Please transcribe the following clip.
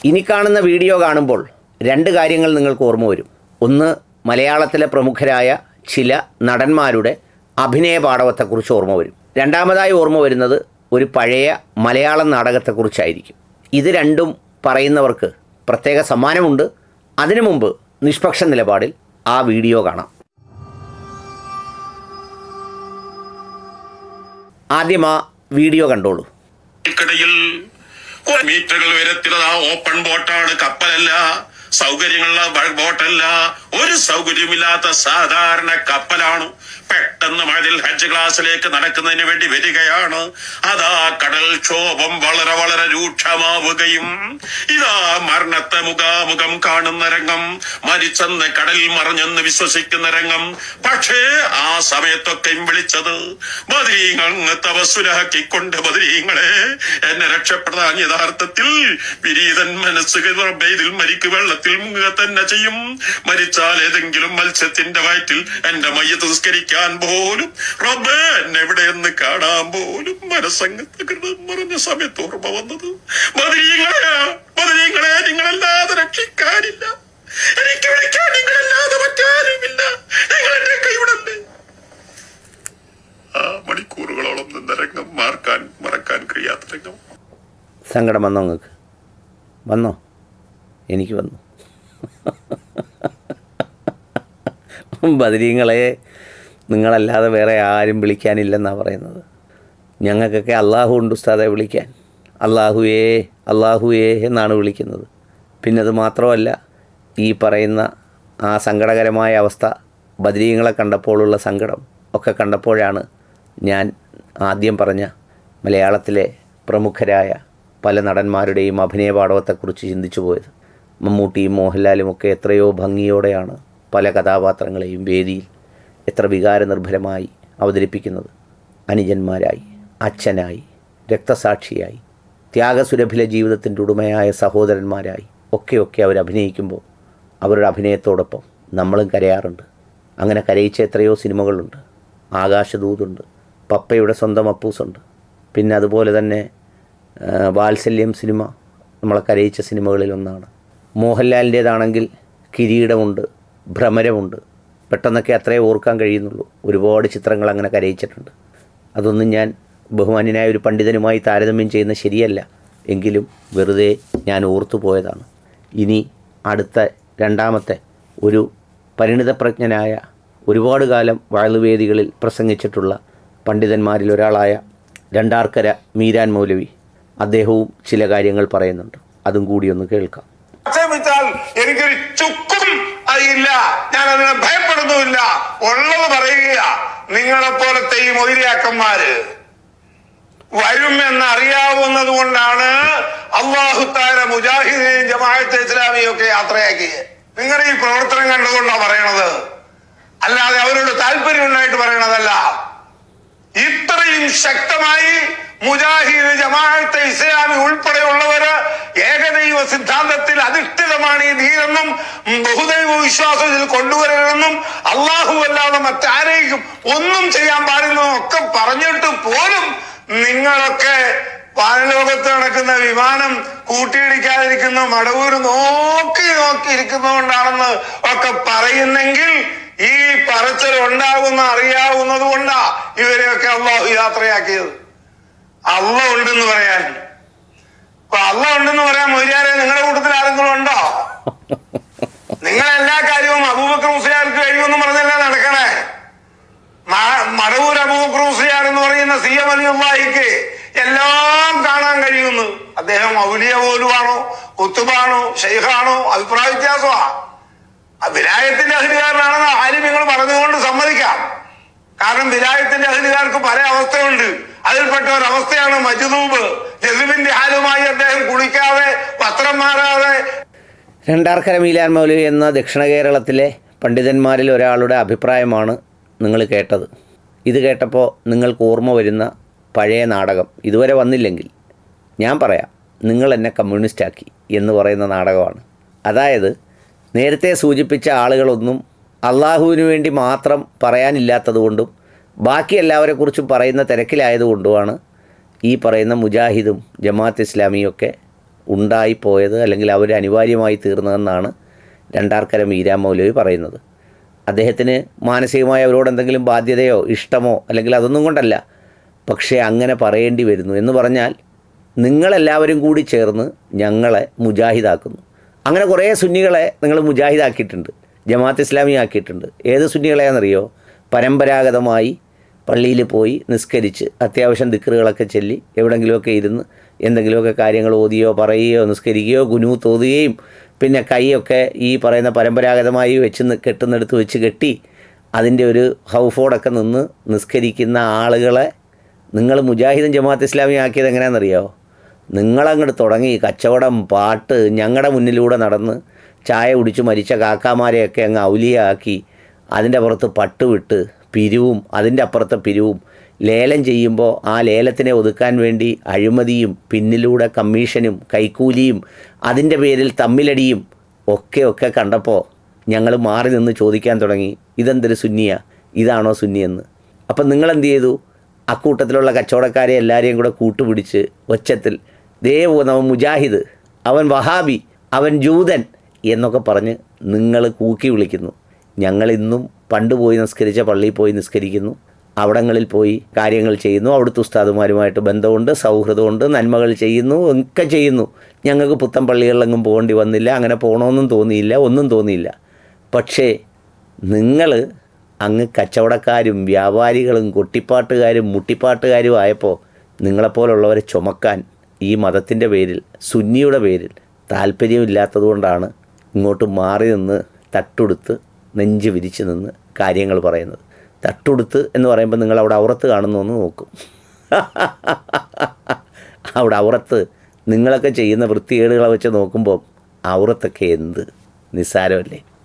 ഇനി കാണുന്ന വീഡിയോ കാണുമ്പോൾ രണ്ട് കാര്യങ്ങൾ നിങ്ങൾക്ക് ഓർമ്മ വരും ഒന്ന് മലയാളത്തിലെ പ്രമുഖരായ ചില നടന്മാരുടെ അഭിനയ പാടവത്തെക്കുറിച്ച് ഓർമ്മ വരും രണ്ടാമതായി ഓർമ്മ വരുന്നത് ഒരു പഴയ മലയാളം നാടകത്തെക്കുറിച്ചായിരിക്കും ഇത് രണ്ടും പറയുന്നവർക്ക് പ്രത്യേക സമ്മാനമുണ്ട് അതിനു മുമ്പ് നിഷ്പക്ഷ നിലപാടിൽ ആ വീഡിയോ കാണാം ആദ്യം ആ വീഡിയോ കണ്ടോളൂ ിൽ മീറ്ററുകൾ ഉയരത്തിലുള്ള ഓപ്പൺ ബോട്ടാണ് കപ്പലല്ല സൗകര്യങ്ങളുള്ള ബ- ബോട്ടല്ല ഒരു സൗകര്യമില്ലാത്ത സാധാരണ കപ്പലാണ് പെട്ടെന്ന് മഴയിൽ ഹജ്ജ് ക്ലാസ്സിലേക്ക് നടക്കുന്നതിന് വേണ്ടി വരികയാണ് അതാ കടൽ ക്ഷോഭം വളരെ വളരെ രൂക്ഷമാവുകയും ഇതാ മരണത്തെ മുഖാമുഖം കാണുന്ന രംഗം മരിച്ചെന്ന് കടലിൽ മറഞ്ഞെന്ന് വിശ്വസിക്കുന്ന രംഗം പക്ഷേ ആ സമയത്തൊക്കെയും വിളിച്ചത് ബദരീങ്ങൾ തപസ്സുലാക്കിക്കൊണ്ട് ബദരീങ്ങളെ എന്നെ രക്ഷപ്പെടാൻ യഥാർത്ഥത്തിൽ വിരീതൻ മനസ്സ് ഇതിൽ മരിക്കു വെള്ളത്തിൽ മുങ്ങുക തന്നെ ചെയ്യും മരിച്ചാൽ ഏതെങ്കിലും മത്സ്യത്തിന്റെ വയറ്റിൽ എന്റെ മയ്യത്ത് നിസ്കരിക്കാൻ പോലും റബ്ബേ എന്നെ എവിടെയെന്ന് കാണാൻ പോലും മനസ്സങ്ങ് തകർന്ന് മറഞ്ഞ സമയത്ത് ഓർമ്മ വന്നത് ബദരീങ്ങളെ ബദരീങ്ങളെ നിങ്ങളല്ലാതെ രക്ഷിക്കാനില്ല എനിക്ക് വിളിക്കാൻ നിങ്ങളല്ലാതെ മറ്റാരുമില്ല നിങ്ങൾ എന്റെ കൈവിടല്ലേ ആ മണിക്കൂറുകളോളം നിന്ന രംഗം മാർക്കാൻ മറക്കാൻ കഴിയാത്ത രംഗം സങ്കടം വന്നോ നിങ്ങൾക്ക് വന്നോ എനിക്ക് വന്നു ബദരീങ്ങളെ നിങ്ങളല്ലാതെ വേറെ ആരും വിളിക്കാനില്ലെന്നാണ് പറയുന്നത് ഞങ്ങൾക്കൊക്കെ അള്ളാഹു ഉണ്ട് ഉസ്താദെ വിളിക്കാൻ അള്ളാഹുവേ അള്ളാഹുവേ എന്നാണ് വിളിക്കുന്നത് പിന്നെ അത് മാത്രമല്ല ഈ പറയുന്ന ആ സങ്കടകരമായ അവസ്ഥ ബദരീങ്ങളെ കണ്ടപ്പോഴുള്ള സങ്കടം ഒക്കെ കണ്ടപ്പോഴാണ് ഞാൻ ആദ്യം പറഞ്ഞ മലയാളത്തിലെ പ്രമുഖരായ പല നടന്മാരുടെയും അഭിനയ പാടവത്തെക്കുറിച്ച് ചിന്തിച്ചു പോയത് മമ്മൂട്ടിയും മോഹൻലാലും ഒക്കെ എത്രയോ ഭംഗിയോടെയാണ് പല കഥാപാത്രങ്ങളെയും വേദിയിൽ എത്ര വികാരനിർഭരമായി അവതരിപ്പിക്കുന്നത് അനുജന്മാരായി അച്ഛനായി രക്തസാക്ഷിയായി ത്യാഗസുരഭില ജീവിതത്തിൻ്റെ ഉടമയായ സഹോദരന്മാരായി ഒക്കെയൊക്കെ അവർ അഭിനയിക്കുമ്പോൾ അവരുടെ അഭിനയത്തോടൊപ്പം നമ്മളും കരയാറുണ്ട് അങ്ങനെ കരയിച്ച എത്രയോ സിനിമകളുണ്ട് ആകാശദൂതുണ്ട് പപ്പയുടെ സ്വന്തം അപ്പൂസുണ്ട് പിന്നെ അതുപോലെ തന്നെ ആ, വാത്സല്യം സിനിമ നമ്മളെ കരയിച്ച സിനിമകളിൽ ഒന്നാണ് മോഹൻലാലിൻ്റേതാണെങ്കിൽ കിരീടമുണ്ട് ഭ്രമരമുണ്ട് പെട്ടെന്നൊക്കെ അത്രേ ഓർക്കാൻ കഴിയുന്നുള്ളൂ ഒരുപാട് ചിത്രങ്ങൾ അങ്ങനെ കരയിച്ചിട്ടുണ്ട് അതൊന്നും ഞാൻ ബഹുമാന്യനായ ഒരു പണ്ഡിതനുമായി താരതമ്യം ചെയ്യുന്ന ശരിയല്ല എങ്കിലും വെറുതെ ഞാൻ ഓർത്തു പോയതാണ് ഇനി അടുത്ത രണ്ടാമത്തെ ഒരു പരിണിതപ്രജ്ഞനായ ഒരുപാട് കാലം വാഴുവേദികളിൽ പ്രസംഗിച്ചിട്ടുള്ള പണ്ഡിതന്മാരിൽ ഒരാളായ രണ്ടാർക്കര മീരാൻ മൗലവി അദ്ദേഹവും ചില കാര്യങ്ങൾ പറയുന്നുണ്ട് അതും കൂടി ഒന്ന് കേൾക്കാം ആക്ഷേപിച്ചാൽ എനിക്കൊരു ചുക്കും അറിയില്ല ഞാൻ അതിനെ ഭയപ്പെടുന്നുമില്ല ഉള്ളത് പറയുക നിങ്ങളെ പോലത്തെ ഈ മൊയിലിയാക്കന്മാര് വരുമെന്ന് അറിയാവുന്നത് കൊണ്ടാണ് അള്ളാഹുത്താര മുജാഹിദിനെയും ജമാഅത്തെ ഇസ്ലാമിയും ഒക്കെ യാത്രയാക്കിയത് നിങ്ങളുടെ ഈ പ്രവർത്തനം കണ്ടുകൊണ്ടാണ് പറയണത് അല്ലാതെ അവരോട് താല്പര്യമുണ്ടായിട്ട് പറയണതല്ല ഇത്രയും ശക്തമായി മുജാഹിദ് ജമാഅത്തെ ഇസ്ലാമി ഉൾപ്പെടെയുള്ളവര് ഏകദൈവ സിദ്ധാന്തത്തിൽ അധിഷ്ഠിതമാണ് ഈ ദീനെന്നും ഉം, ബഹുദൈവ വിശ്വാസം ഇതിൽ കൊണ്ടുവരണമെന്നും അള്ളാഹു അല്ലാതെ മറ്റാരെയും ഒന്നും ചെയ്യാൻ പാടില്ലെന്നും ഒക്കെ പറഞ്ഞിട്ട് പോലും നിങ്ങളൊക്കെ പാനലോകത്ത് നടക്കുന്ന വിമാനം കൂട്ടിയിടിക്കാതിരിക്കുന്ന മടവൂര് നോക്കി നോക്കി ഇരിക്കുന്നതുകൊണ്ടാണെന്ന് ഒക്കെ പറയുന്നെങ്കിൽ ഈ പറച്ചൽ ഉണ്ടാകുന്ന അറിയാവുന്നത് കൊണ്ടാ ഇവരെയൊക്കെ അള്ളാഹു യാത്രയാക്കിയത് അള്ള ഉണ്ടെന്ന് പറയാൻ അപ്പൊ അള്ള ഉണ്ടെന്ന് പറയാൻ മൊയ്യാരെ നിങ്ങളുടെ കൂട്ടത്തിൽ ആരെങ്കിലും ഉണ്ടോ നിങ്ങൾ എല്ലാ കാര്യവും അബൂബക്കർ മുസ്ലിയാർക്ക് കഴിയുമെന്ന് പറഞ്ഞല്ലേ നടക്കണേ മ- മടവൂർ അബൂബക്കർ മുസ്ലിയാർ എന്ന് പറയുന്ന സി എം അലിയുള്ളാഹിക്ക് എല്ലാം കാണാൻ കഴിയുന്നു അദ്ദേഹം ഔലിയ പോലുമാണോ കുത്തുബാണോ ഷെയ്ഖാണോ അഭിപ്രായ വ്യത്യാസമാ ആ വിലായത്തിന്റെ അഹരികാരനാണെന്ന് ആലിമ്യങ്ങൾ പറഞ്ഞുകൊണ്ട് സമ്മതിക്കാം കാരണം വിലായത്തിന്റെ അഹരികാർക്ക് പല അവസ്ഥയുണ്ട് അതിൽപ്പെട്ട ഒരു അവസ്ഥയാണ് മജ്ദൂബ് ജസുബിന്റെ ഹാലുമായി അദ്ദേഹം കുളിക്കാതെ വസ്ത്രം മാറാതെ രണ്ടാർക്കര മീലാൻ മൗലവി എന്ന ദക്ഷിണ കേരളത്തിലെ പണ്ഡിതന്മാരിൽ ഒരാളുടെ അഭിപ്രായമാണ് നിങ്ങൾ കേട്ടത് ഇത് കേട്ടപ്പോൾ നിങ്ങൾക്ക് ഓർമ്മ വരുന്ന പഴയ നാടകം ഇതുവരെ വന്നില്ലെങ്കിൽ ഞാൻ പറയാം നിങ്ങൾ എന്നെ കമ്മ്യൂണിസ്റ്റാക്കി എന്ന് പറയുന്ന നാടകമാണ് അതായത് നേരത്തെ സൂചിപ്പിച്ച ആളുകളൊന്നും അള്ളാഹുവിന് വേണ്ടി മാത്രം പറയാനില്ലാത്തതുകൊണ്ടും ബാക്കി എല്ലാവരെക്കുറിച്ചും പറയുന്ന തിരക്കിലായതുകൊണ്ടുമാണ് ഈ പറയുന്ന മുജാഹിദും ജമാഅത്ത് ഇസ്ലാമിയും ഒക്കെ ഉണ്ടായിപ്പോയത് അല്ലെങ്കിൽ അവർ അനിവാര്യമായി തീർന്നതെന്നാണ് രണ്ടാർക്കര മീരാ മൗലവി പറയുന്നത് അദ്ദേഹത്തിന് മാനസികമായി അവരോട് എന്തെങ്കിലും ബാധ്യതയോ ഇഷ്ടമോ അല്ലെങ്കിൽ അതൊന്നും കൊണ്ടല്ല പക്ഷേ അങ്ങനെ പറയേണ്ടി വരുന്നു എന്ന് പറഞ്ഞാൽ നിങ്ങളെല്ലാവരും കൂടി ചേർന്ന് ഞങ്ങളെ മുജാഹിദാക്കുന്നു അങ്ങനെ കുറേ സുന്നികളെ നിങ്ങൾ മുജാഹിദാക്കിയിട്ടുണ്ട് ജമാഅത്ത് ഇസ്ലാമി ആക്കിയിട്ടുണ്ട് ഏത് സുന്നികളെയാണെന്നറിയോ പരമ്പരാഗതമായി പള്ളിയിൽ പോയി നിസ്കരിച്ച് അത്യാവശ്യം ദിക്കറുകളൊക്കെ ചൊല്ലി എവിടെങ്കിലുമൊക്കെ ഇരുന്ന് എന്തെങ്കിലുമൊക്കെ കാര്യങ്ങൾ ഓതിയോ പറയുകയോ നിസ്കരിക്കുകയോ ഗുനു തോതുകയും പിന്നെ കൈയൊക്കെ ഈ പറയുന്ന പരമ്പരാഗതമായി വെച്ച് നി- കെട്ടുന്നിടത്ത് വെച്ച് കെട്ടി അതിൻ്റെ ഒരു ഹൗഫോടൊക്കെ നിന്ന് നിസ്കരിക്കുന്ന ആളുകളെ നിങ്ങൾ മുജാഹിദും ജമാഅത്ത് ഇസ്ലാമി ആക്കിയത് എങ്ങനെയാണെന്നറിയോ നിങ്ങളങ്ങോട്ട് തുടങ്ങി കച്ചവടം പാട്ട് ഞങ്ങളുടെ മുന്നിലൂടെ നടന്ന് ചായ കുടിച്ച് മരിച്ച കാക്കാമാരെയൊക്കെ അങ്ങ് ഔലിയാക്കി അതിൻ്റെ പുറത്ത് പട്ടുവിട്ട് പിരിവും അതിൻ്റെ അപ്പുറത്തെ പിരിവും ലേലം ചെയ്യുമ്പോൾ ആ ലേലത്തിനെ ഒതുക്കാൻ വേണ്ടി അഴിമതിയും പിന്നിലൂടെ കമ്മീഷനും കൈക്കൂലിയും അതിൻ്റെ പേരിൽ തമ്മിലടിയും ഒക്കെ ഒക്കെ കണ്ടപ്പോൾ ഞങ്ങൾ മാറി നിന്ന് ചോദിക്കാൻ തുടങ്ങി ഇതെന്തൊരു സുന്നിയ ഇതാണോ സുന്നിയെന്ന് അപ്പം നിങ്ങളെന്ത് ചെയ്തു അക്കൂട്ടത്തിലുള്ള കച്ചവടക്കാരെ എല്ലാവരെയും കൂടെ കൂട്ടുപിടിച്ച് ഒച്ചത്തിൽ ദേ പോകുന്നവൻ മുജാഹിദ് അവൻ വഹാബി അവൻ ജൂതൻ എന്നൊക്കെ പറഞ്ഞ് നിങ്ങൾ കൂക്കി വിളിക്കുന്നു ഞങ്ങളിന്നും പണ്ട് പോയി നിസ്കരിച്ച പള്ളിയിൽ പോയി നിസ്കരിക്കുന്നു അവിടങ്ങളിൽ പോയി കാര്യങ്ങൾ ചെയ്യുന്നു അവിടുത്തെ ഉസ്താദുമാരുമായിട്ട് ബന്ധമുണ്ട് സൗഹൃദമുണ്ട് നന്മകൾ ചെയ്യുന്നു ഒക്കെ ചെയ്യുന്നു ഞങ്ങൾക്ക് പുത്തൻ പള്ളികളിലെങ്ങും പോകേണ്ടി വന്നില്ല അങ്ങനെ പോകണമെന്നും തോന്നിയില്ല ഒന്നും തോന്നിയില്ല പക്ഷേ നിങ്ങൾ അങ്ങ് കച്ചവടക്കാരും വ്യാപാരികളും കൊട്ടിപ്പാട്ടുകാരും മുട്ടിപ്പാട്ടുകാരും ആയപ്പോൾ നിങ്ങളെപ്പോലുള്ളവരെ ചുമക്കാൻ ഈ മതത്തിൻ്റെ പേരിൽ സുന്നിയുടെ പേരിൽ താല്പര്യമില്ലാത്തതുകൊണ്ടാണ് ഇങ്ങോട്ട് മാറി നിന്ന് തട്ടുടുത്ത് നെഞ്ച് വിരിച്ച് നിന്ന് കാര്യങ്ങൾ പറയുന്നത് തട്ടുടുത്ത് എന്ന് പറയുമ്പോൾ നിങ്ങൾ അവിടെ ഔറത്ത് കാണുന്നു എന്ന് നോക്കും അവിടെ ഔറത്ത് നിങ്ങളൊക്കെ ചെയ്യുന്ന വൃത്തികേടുകളെ വെച്ച് നോക്കുമ്പോൾ ഔറത്തൊക്കെ എന്ത് നിസ്സാരമല്ലേ